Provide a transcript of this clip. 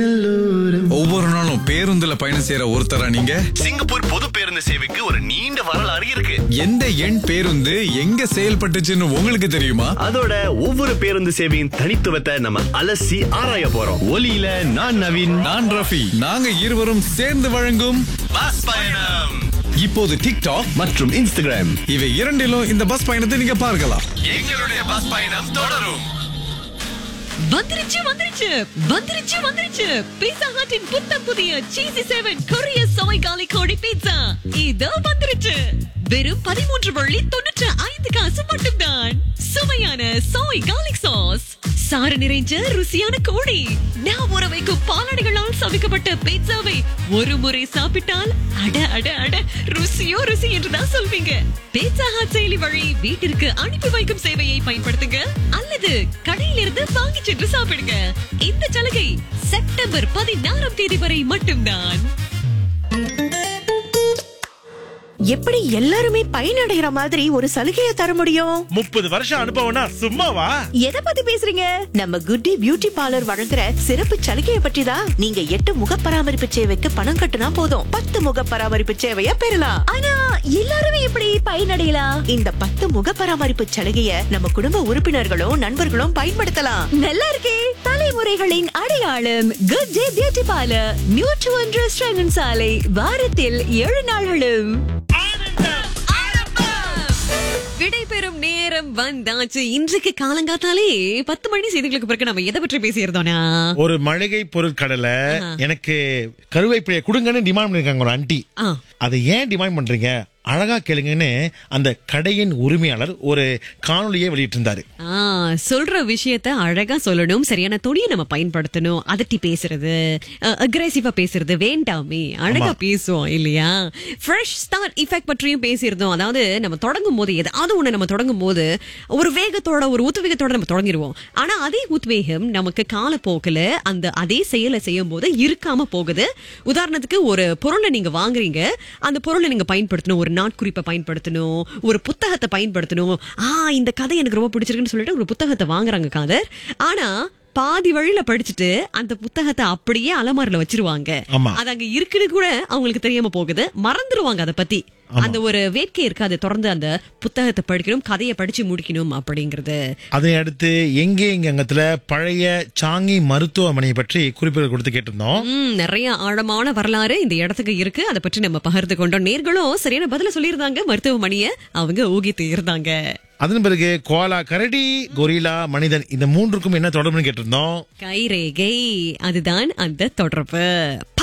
ஒவ்வொரு நாளும் பேருந்துல பயணம் செய்யற ஒருத்தரா நீங்க சிங்கப்பூர் பொது பேருந்து சேவைக்கு ஒரு நீண்ட வரலாறு இருக்கு எந்த எண் பேருந்து எங்க செயல்பட்டுச்சுன்னு உங்களுக்கு தெரியுமா அதோட ஒவ்வொரு பேருந்து சேவையின் தனித்துவத்தை நம்ம அலசி ஆராய போறோம் ஒலியில நான் நவீன் நான் ரஃபி நாங்க இருவரும் சேர்ந்து வழங்கும் பஸ் பயணம் இப்போது டிக்டாக் மற்றும் இன்ஸ்டாகிராம் இவை இரண்டிலும் இந்த பஸ் பயணத்தை நீங்க பார்க்கலாம் எங்களுடைய பஸ் பயணம் தொடரும் வந்துருச்சு வந்துருச்சு வந்துருச்சு வந்துருச்சு பீட்சா ஹட்டின் புத்தம் புதிய சீசி செவன் கொரிய சோய் காலி கோழி பீட்சா இதோ வந்துருச்சு வெறும் பதிமூன்று வள்ளி தொண்ணூற்று ஐந்து காசு மட்டும்தான் சுவையான சோய் கார்லிக் சாஸ் சாறு நிறைஞ்ச ருசியான கோழி நான் ஊற வைக்கும் பாலாடைகளால் சமைக்கப்பட்ட பீட்சாவை ஒரு முறை சாப்பிட்டால் அட அட அட ருசியோ ருசி என்றுதான் சொல்வீங்க பீட்சா ஹாட் செயலி வழி வீட்டிற்கு அனுப்பி வைக்கும் சேவையை பயன்படுத்துங்க அல்லது கடையிலிருந்து வாங்கி சென்று சாப்பிடுங்க இந்த சலுகை செப்டம்பர் பதினாறாம் தேதி வரை மட்டும்தான் எப்படி எல்லாருமே பயனடைகிற மாதிரி ஒரு சலுகையை தர முடியும் முப்பது வருஷம் அனுபவம்னா சும்மாவா எதை பத்தி பேசுறீங்க நம்ம குட்டி பியூட்டி பார்லர் வழங்குற சிறப்பு சலுகையை பற்றி தான் நீங்க எட்டு முக பராமரிப்பு சேவைக்கு பணம் கட்டுனா போதும் பத்து முக பராமரிப்பு சேவைய பெறலாம் ஆனா எல்லாருமே எப்படி பயனடையலாம் இந்த பத்து முக பராமரிப்பு சலுகைய நம்ம குடும்ப உறுப்பினர்களும் நண்பர்களும் பயன்படுத்தலாம் நல்லா இருக்கே தலைமுறைகளின் அடையாளம் good day beauty parlour new to restaurant சாலை வாரத்தில் ஏழு நாள்களும் விடைபெறும் நேரம் வந்தாச்சு இன்றைக்கு காலங்காத்தாலே பத்து மணி செய்திகளுக்கு பிறகு நம்ம எதை பற்றி பேசியிருந்தோம்னா ஒரு மளிகை பொருட்கடலை எனக்கு கருவேப்பிலையை கொடுங்கன்னு டிமாண்ட் பண்ணிருக்காங்க ஒரு ஆண்டி ஆ. அதை ஏன் டிமாண்ட் பண்றீங்க அழகா கேளுங்கன்னு அந்த கடையின் உரிமையாளர் ஒரு காணொலியை வெளியிட்டிருந்தாரு ஆ, சொல்ற விஷயத்த அழகா சொல்லணும் சரியான தொழியை நம்ம பயன்படுத்தணும் அதட்டி பேசுறது அக்ரெசிவா பேசுறது வேண்டாமே அழகா பேசுவோம் இல்லையா ஃப்ரெஷ் ஸ்டார்ட் இஃபெக்ட் பற்றியும் பேசியிருந்தோம் அதாவது நம்ம தொடங்கும் போது ஏதாவது ஒண்ணு நம்ம தொடங்கும் போது ஒரு வேகத்தோட ஒரு உத்வேகத்தோட நம்ம தொடங்கிடுவோம் ஆனா அதே உத்வேகம் நமக்கு காலப்போக்குல அந்த அதே செயலை செய்யும் போது இருக்காம போகுது உதாரணத்துக்கு ஒரு பொருளை நீங்க வாங்குறீங்க அந்த பொருளை நீங்க பயன்படுத்தணும் ஒரு நாட்குறிப்பை பயன்படுத்தணும் ஒரு புத்தகத்தை பயன்படுத்தணும் ஆ இந்த கதை எனக்கு ரொம்ப பிடிச்சிருக்குன்னு சொல்லிட்டு ஒரு புத்தகத்தை வாங்குறாங்க காதர் ஆனா பாதி வழியில படிச்சுட்டு அந்த புத்தகத்தை அப்படியே அலமாரில வச்சிருவாங்க ஆமா. அது அங்க இருக்குன்னு கூட அவங்களுக்கு தெரியாம போகுது மறந்துருவாங்க அதை பத்தி அந்த ஒரு வேட்கை இருக்காது தொடர்ந்து அந்த புத்தகத்தை படிக்கணும் கதையை படிச்சு முடிக்கணும் அப்படிங்கறது அதை அடுத்து எங்கே எங்க அங்கத்துல பழைய சாங்கி மருத்துவமனையை பற்றி குறிப்புகள் கொடுத்து கேட்டிருந்தோம் ம், நிறைய ஆழமான வரலாறு இந்த இடத்துக்கு இருக்கு அதை பற்றி நம்ம பகிர்ந்து கொண்டோம் நேர்களும் சரியான பதில சொல்லியிருந்தாங்க மருத்துவமனைய அவங்க ஊகித்து இருந்தாங்க அதன் பிறகு கோலா கரடி கொரிலா மனிதன் இந்த மூன்றுக்கும் என்ன தொடர்புன்னு கேட்டிருந்தோம் கைரேகை அதுதான் அந்த தொடர்பு